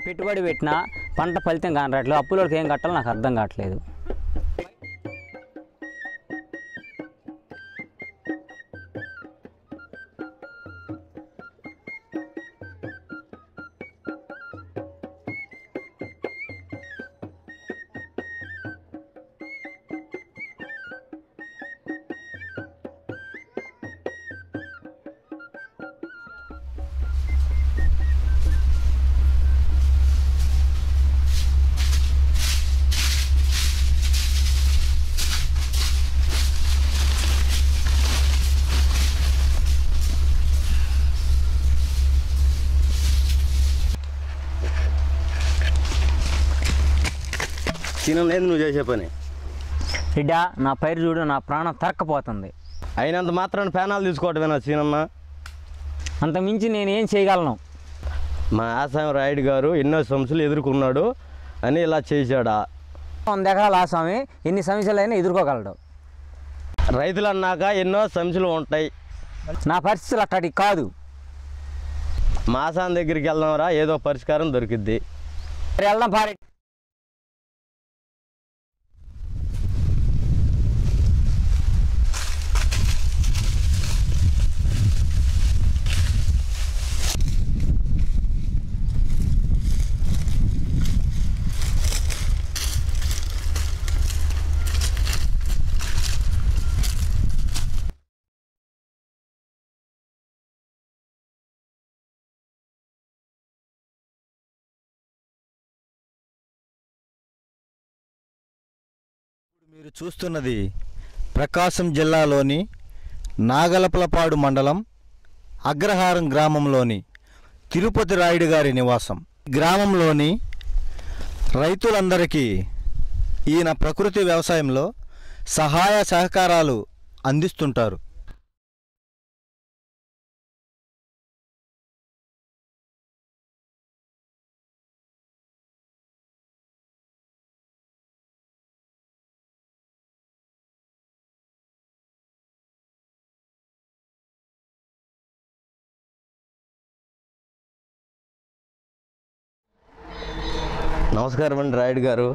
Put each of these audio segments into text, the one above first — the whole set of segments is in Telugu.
పెట్టుబడి పెట్టినా పంట ఫలితం కానట్లేదు అప్పులోకి ఏం కట్టాలో నాకు అర్థం కావట్లేదు తినం లేదు నువ్వు చేసే పని బిడ్డ నా పైరు చూడు నా ప్రాణం తరక్కపోతుంది అయినంత మాత్రాన్ని పేనాలు తీసుకోవటమేనా సీనన్న అంత మించి నేనేం చేయగలను మా ఆసాం రాయుడు గారు ఎన్నో సమస్యలు ఎదుర్కొన్నాడు అని ఇలా చేశాడా వంద ఎకరాలు ఆసామి ఎన్ని సమస్యలైనా ఎదుర్కోగలడు రైతులు అన్నాక ఎన్నో సమస్యలు ఉంటాయి నా పరిస్థితులు అట్టడి కాదు మా ఆసాం దగ్గరికి వెళ్దాంరా ఏదో పరిష్కారం దొరికిద్ది మరి వెళ్దాం పారి మీరు చూస్తున్నది ప్రకాశం జిల్లాలోని నాగలపలపాడు మండలం అగ్రహారం గ్రామంలోని తిరుపతి రాయుడు గారి నివాసం గ్రామంలోని రైతులందరికీ ఈయన ప్రకృతి వ్యవసాయంలో సహాయ సహకారాలు అందిస్తుంటారు నమస్కారం అండి రాయుడు గారు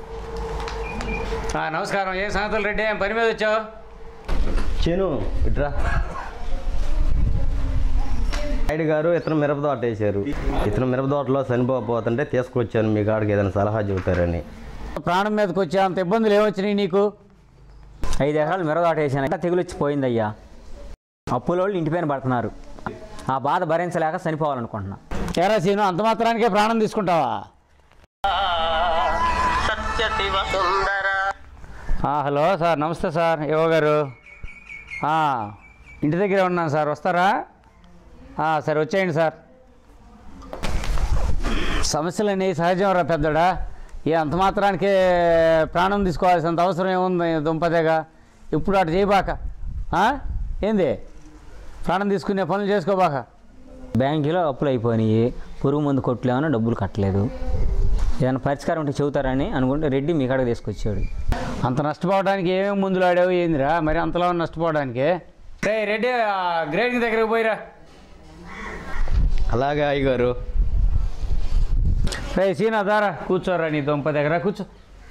నమస్కారం ఏం సంగతులు రెడ్డి ఏం పని మీద వచ్చావు చేను ఇట్రా రాయుడు గారు ఇతను మిరప తోట వేశారు ఇతను మిరప తోటలో చనిపోతుంటే తీసుకొచ్చాను మీ కాడికి ఏదైనా సలహా చెబుతారని ప్రాణం మీదకి వచ్చా అంత ఇబ్బందులు ఏమొచ్చినాయి నీకు ఐదు ఎకరాలు మిరదాటేసాను ఇంకా తెగులు వచ్చి పోయిందయ్యా అప్పుల వాళ్ళు ఇంటిపైన పడుతున్నారు ఆ బాధ భరించలేక చనిపోవాలనుకుంటున్నా ఏరా సీను అంత మాత్రానికే ప్రాణం తీసుకుంటావా ఆ, హలో సార్ నమస్తే సార్ ఏవో గారు ఆ, ఇంటి దగ్గరే ఉన్నాను సార్ వస్తారా ఆ, సరే వచ్చేయండి సార్ సమస్యలు అనేవి సహజం రా పెద్దడా ఏ అంత మాత్రానికే ప్రాణం తీసుకోవాల్సినంత అవసరం ఏముంది దుంపదేగా ఇప్పుడు అటు చేయబాక ఆ? ఏంది ప్రాణం తీసుకునే పనులు చేసుకోబాక బ్యాంకులో అప్పులు అయిపోయినాయి పురుగు మందు కొట్టలేమని డబ్బులు కట్టలేదు ఏదైనా పరిష్కారం ఉంటే చెబుతారని అనుకుంటే రెడ్డి మీ కాడకు తీసుకొచ్చాడు అంత నష్టపోవడానికి ఏమేమి మందులు ఆడావు ఏందిరా మరి అంతలో నష్టపోవడానికి రే రెడ్డి గ్రేడింగ్ దగ్గరికి పోయిరా అలాగే అయ్యగారు రే సీనా దారా కూర్చోరా నీ దొంప దగ్గర కూర్చో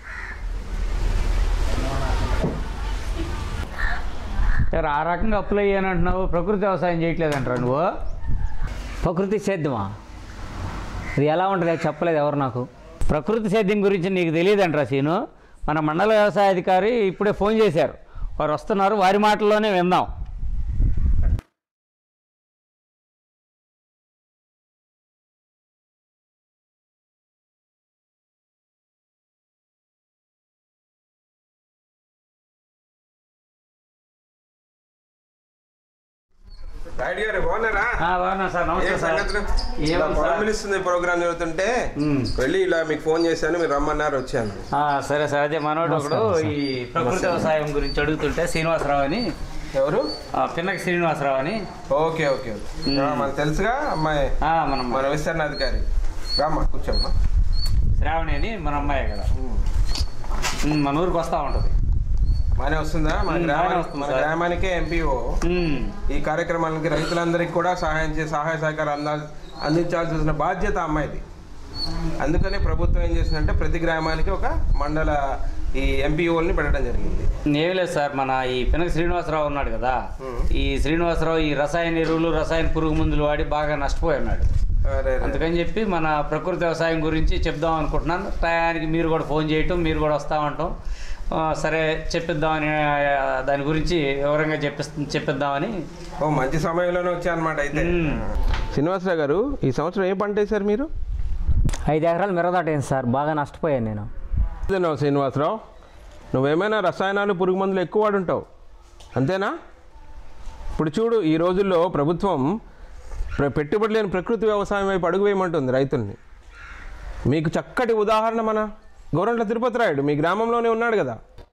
సరే ఆ రకంగా అప్పులు అయ్యాను అంటున్నావు ప్రకృతి వ్యవసాయం చేయట్లేదంటారా నువ్వు ప్రకృతి సేద్యమా ఇది ఎలా ఉంటుంది అది చెప్పలేదు ఎవరు నాకు ప్రకృతి సేద్యం గురించి నీకు తెలియదంటారా సీను మన మండల వ్యవసాయ అధికారి ఇప్పుడే ఫోన్ చేశారు వారు వస్తున్నారు వారి మాటల్లోనే విందాం రాయుడు గారు బాగున్నారా ఆ, బాగున్నా సార్ ఏం నమస్తే సార్ సంగతులు? ఇలా ఏమో సార్. పొలం పిలుస్తుంది ప్రోగ్రామ్ జరుగుతుంటే మ్మ్. వెళ్ళి ఇలా మీకు ఫోన్ చేశాను మీరు రమ్మన్నారు వచ్చాను ఆ, సరే సార్ అదే మనోడు ఒకడు ఈ ప్రకృతి వ్యవసాయం గురించి అడుగుతుంటే శ్రీనివాసరావు అని ఎవరు ఆ, పిన్నకి శ్రీనివాసరావు అని ఓకే ఓకే ఓకే ఆ, మనకు తెలుసుగా అమ్మాయి ఆ, మనం మన విస్తరణ అధికారి రామ్మా కూర్చోమ్మా శ్రావణి అని మన అమ్మాయి కదా ఉమ్, మన ఊరికి వస్తూ ఉంటుంది బాగానే వస్తుందా మన మ్మ్, బాగానే గ్రామానికి వస్తుంది మన సార్. గ్రామానికే ఎంపీఓ ఈ కార్యక్రమాలకి రైతులందరికీ కూడా సహాయం చేసి సహాయ సహకారం అందా అందించాల్సిన బాధ్యత అమ్మాయిది అందుకని ప్రభుత్వం ఏం చేసిందంటే ప్రతి గ్రామానికి ఒక మండల ఈ ఎంపీఓల్ని పెట్టడం జరిగింది ఏం లేదు సార్ మన ఈ పినక శ్రీనివాసరావు ఉన్నాడు కదా ఈ శ్రీనివాసరావు ఈ రసాయన ఎరువులు రసాయన పురుగు మందులు వాడి బాగా నష్టపోయి ఉన్నాడు అరే రే. అందుకని చెప్పి మన ప్రకృతి వ్యవసాయం గురించి చెప్దాం అనుకుంటున్నాను టయానికి మీరు కూడా ఫోన్ చేయటం మీరు కూడా వస్తామంటాం ఆ, సరే చెప్పిద్దామని ఆ, దాని గురించి వివరంగా చెప్పి చెప్పిద్దామని ఓ మంచి సమయంలోనే వచ్చాయన్నమాట అయితే మ్మ్. శ్రీనివాసరావు గారు ఈ సంవత్సరం ఏం పంట వేశారు మీరు ఐదు ఎకరాలు మిరదాటైంది సార్ బాగా నష్టపోయాను నేను తిన్నావు శ్రీనివాసరావు నువ్వేమైనా రసాయనాలు పురుగు మందులు ఎక్కువ వాడుంటావు అంతేనా ఇప్పుడు చూడు ఈ రోజుల్లో ప్రభుత్వం ప్ర- పెట్టుబడి లేని ప్రకృతి వ్యవసాయం వైపు అడుగు వేయమంటుంది రైతుల్ని మీకు చక్కటి ఉదాహరణ మన గౌరంట్ల తిరుపతి రాయుడు మీ గ్రామంలోనే ఉన్నాడు కదా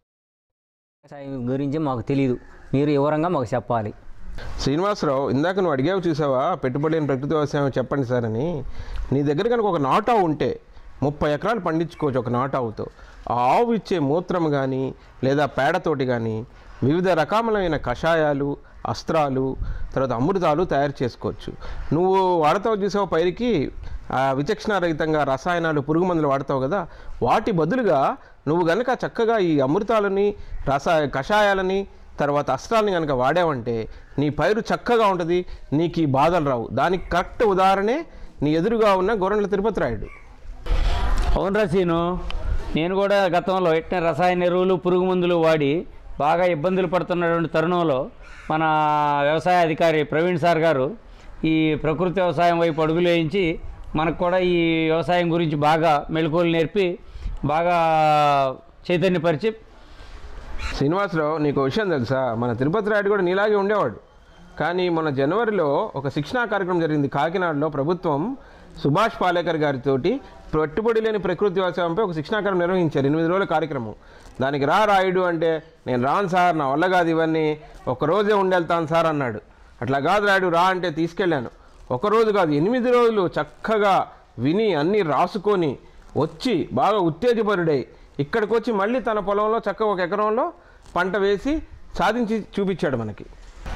వ్యవసాయం గురించి మాకు తెలియదు మీరు వివరంగా మాకు చెప్పాలి శ్రీనివాసరావు ఇందాక నువ్వు అడిగావు చూసావా పెట్టుబడి లేని ప్రకృతి వ్యవసాయం చెప్పండి సార్ అని నీ దగ్గర కనుక ఒక నాటావు ఉంటే ముప్పై ఎకరాలు పండించుకోవచ్చు ఒక నాటావుతో ఆ ఆవు ఇచ్చే మూత్రం కానీ లేదా పేడతోటి కానీ వివిధ రకములైన కషాయాలు అస్త్రాలు తర్వాత అమృతాలు తయారు చేసుకోవచ్చు నువ్వు వాడతావు చూసావు పైరికి ఆ, విచక్షణారహితంగా రసాయనాలు పురుగు మందులు వాడతావు కదా వాటి బదులుగా నువ్వు గనక చక్కగా ఈ అమృతాలని రస కషాయాలని తర్వాత అస్త్రాలని కనుక వాడావంటే నీ పైరు చక్కగా ఉంటుంది నీకు ఈ బాధలు రావు దానికి కరెక్ట్ ఉదాహరణే నీ ఎదురుగా ఉన్న గొర్రెల తిరుపతి రాయుడు అవును రసీను నేను కూడా గతంలో ఎట్టిన రసాయన ఎరువులు పురుగు మందులు వాడి బాగా ఇబ్బందులు పడుతున్నటువంటి తరుణంలో మన వ్యవసాయ అధికారి ప్రవీణ్ సార్ గారు ఈ ప్రకృతి వ్యవసాయం వైపు అడుగులు వేయించి మనకు కూడా ఈ వ్యవసాయం గురించి బాగా మెళకువలు నేర్పి బాగా చైతన్యపరిచి శ్రీనివాసరావు నీకు ఒక విషయం తెలుసా మన తిరుపతి రాయుడు కూడా నీలాగే ఉండేవాడు కానీ మన జనవరిలో ఒక శిక్షణా కార్యక్రమం జరిగింది కాకినాడలో ప్రభుత్వం సుభాష్ పాలేకర్ గారితోటి పెట్టుబడి లేని ప్రకృతి వ్యవసాయంపై ఒక శిక్షణా కార్యక్రమం నిర్వహించారు ఎనిమిది రోజుల కార్యక్రమం దానికి రా రాయుడు అంటే నేను రాను సార్ నా వల్ల కాదు ఇవన్నీ ఒక రోజే ఉండెళ్తాను సార్ అన్నాడు అట్లా కాదు రాయుడు రా అంటే తీసుకెళ్ళాను ఒక రోజు కాదు ఎనిమిది రోజులు చక్కగా విని అన్నీ రాసుకొని వచ్చి బాగా ఉత్తేజపరుడై ఇక్కడికి వచ్చి మళ్ళీ తన పొలంలో చక్కగా ఒక ఎకరంలో పంట వేసి సాధించి చూపించాడు మనకి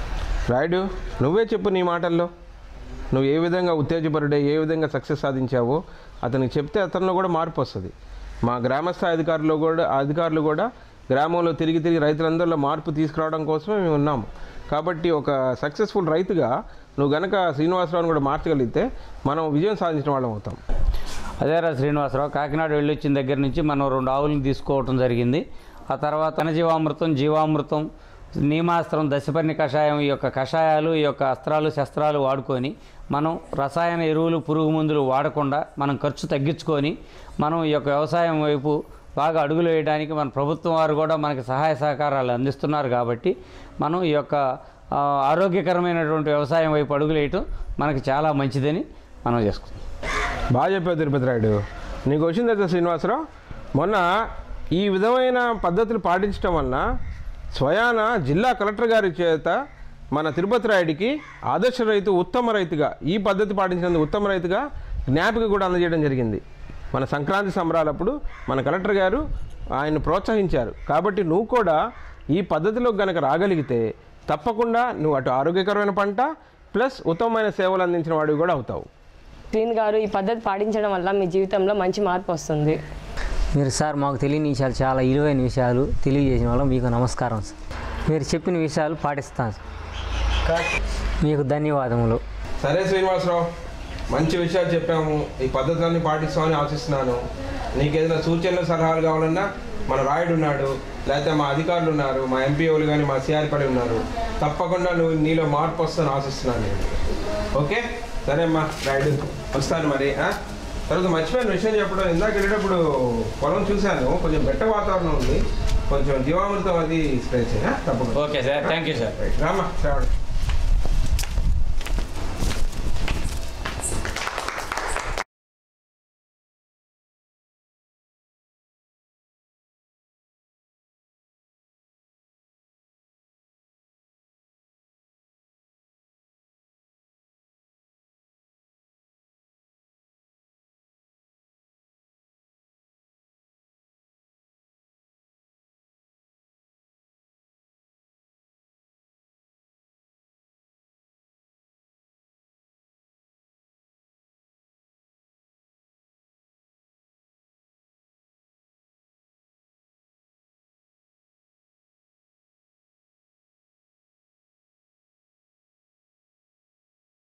రాయుడు నువ్వే చెప్పు నీ మాటల్లో నువ్వు ఏ విధంగా ఉత్తేజపరుడై ఏ విధంగా సక్సెస్ సాధించావో అతనికి చెప్తే అతనిలో కూడా మార్పు వస్తుంది మా గ్రామస్థాయి అధికారులు కూడా అధికారులు కూడా గ్రామంలో తిరిగి తిరిగి రైతులందరిలో మార్పు తీసుకురావడం కోసమే మేము ఉన్నాము కాబట్టి ఒక సక్సెస్ఫుల్ రైతుగా నువ్వు గనక శ్రీనివాసరావుని కూడా మార్చగలిగితే మనం విజయం సాధించిన వాళ్ళం అవుతాం అదేరా శ్రీనివాసరావు కాకినాడ వెళ్ళొచ్చిన దగ్గర నుంచి మనం రెండు ఆవులను తీసుకోవటం జరిగింది ఆ తర్వాత ఘనజీవామృతం జీవామృతం నీమాస్త్రం దశపర్ణి కషాయం ఈ యొక్క కషాయాలు ఈ యొక్క అస్త్రాలు శస్త్రాలు వాడుకొని మనం రసాయన ఎరువులు పురుగు మందులు వాడకుండా మనం ఖర్చు తగ్గించుకొని మనం ఈ యొక్క వ్యవసాయం వైపు బాగా అడుగులు వేయడానికి మన ప్రభుత్వం వారు కూడా మనకి సహాయ సహకారాలు అందిస్తున్నారు కాబట్టి మనం ఈ యొక్క ఆ, ఆరోగ్యకరమైనటువంటి వ్యవసాయం వైపు అడుగులు వేయటం మనకి చాలా మంచిదని మనం చేసుకుంటాం బాగా చెప్పావు తిరుపతి రాయుడు నీకు వచ్చింది అయితే శ్రీనివాసరావు మొన్న ఈ విధమైన పద్ధతులు పాటించడం వలన స్వయాన జిల్లా కలెక్టర్ గారి చేత మన తిరుపతి రాయుడికి ఆదర్శ రైతు ఉత్తమ రైతుగా ఈ పద్ధతి పాటించినందుకు ఉత్తమ రైతుగా జ్ఞాపిక కూడా అందజేయడం జరిగింది మన సంక్రాంతి సంబరాలప్పుడు మన కలెక్టర్ గారు ఆయన ప్రోత్సహించారు కాబట్టి నువ్వు కూడా ఈ పద్ధతిలో గనక రాగలిగితే తప్పకుండా నువ్వు అటు ఆరోగ్యకరమైన పంట ప్లస్ ఉత్తమమైన సేవలు అందించిన వాడివి కూడా అవుతావు శ్రీన్ గారు ఈ పద్ధతి పాటించడం వల్ల మీ జీవితంలో మంచి మార్పు వస్తుంది మీరు సార్ మాకు తెలియని విషయాలు చాలా విలువైన విషయాలు తెలియజేసిన వల్ల మీకు నమస్కారం సార్ మీరు చెప్పిన విషయాలు పాటిస్తాను సార్ మీకు ధన్యవాదములు సరే శ్రీనివాసరావు మంచి విషయాలు చెప్పాము ఈ పద్ధతులన్నీ పాటిస్తామని ఆశిస్తున్నాను నీకు ఏదైనా సూచనలు సలహాలు కావాలన్నా మన రాయుడు ఉన్నాడు లేకపోతే మా అధికారులు ఉన్నారు మా ఎంపీఓలు కానీ మా సిఆర్పడి ఉన్నారు తప్పకుండా నువ్వు నీలో మార్పు వస్తుందని ఆశిస్తున్నాను నేను ఓకే సరే అమ్మా రాయుడు వస్తాను మరి ఆ? తర్వాత మర్చిపోయిన విషయం చెప్పడం ఇందాక వెళ్ళేటప్పుడు పొలం చూశాను కొంచెం బెట్ట వాతావరణం ఉంది కొంచెం జీవామృతం అది స్ప్రే చేయ తప్పకుండా okay sir thank you sir right రామ్మా శ్రావణి